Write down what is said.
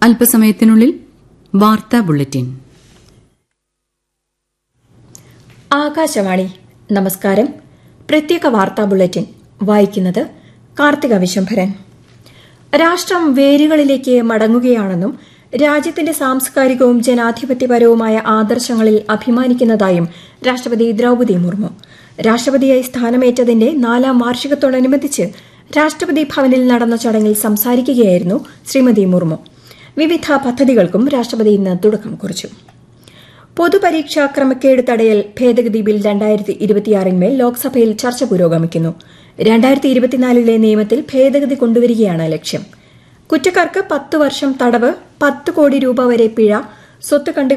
അല്പസമയത്തിനുള്ളിൽ വാർത്താ ബുള്ളറ്റിൻ ആകാശവാണി നമസ്കാരം പ്രത്യേക വാർത്താ ബുള്ളറ്റിൻ വായിക്കുന്നത് കാർത്തിക വിശംഭരൻ രാഷ്ട്രം വേരുകളിലേക്ക് മടങ്ങുകയാണെന്നും രാജ്യത്തിന്റെ സാംസ്കാരികവും ജനാധിപത്യപരവുമായ ആദർശങ്ങളിൽ അഭിമാനിക്കുന്നതായും രാഷ്ട്രപതി ദ്രൌപദി മുർമു രാഷ്ട്രപതിയായി സ്ഥാനമേറ്റതിന്റെ നാലാം വാർഷികത്തോടനുബന്ധിച്ച് രാഷ്ട്രപതി ഭവനിൽ നടന്ന ചടങ്ങിൽ സംസാരിക്കുകയായിരുന്നു ശ്രീമതി മുർമു വിവിധ പദ്ധതികൾക്കും രാഷ്ട്രപതി ഇന്ന് തുടക്കം കുറിച്ചു പൊതുപരീക്ഷാ ക്രമക്കേട് തടയൽ ഭേദഗതി ബിൽ രണ്ടായിരത്തി ഇരുപത്തിയാറിന്മേൽ ലോക്സഭയിൽ ചർച്ച പുരോഗമിക്കുന്നു രണ്ടായിരത്തി ഇരുപത്തിനാലിലെ നിയമത്തിൽ ഭേദഗതി കൊണ്ടുവരികയാണ് ലക്ഷ്യം കുറ്റക്കാർക്ക് പത്ത് വർഷം തടവ് പത്ത് കോടി രൂപ വരെ പിഴ സ്വത്ത് കണ്ടു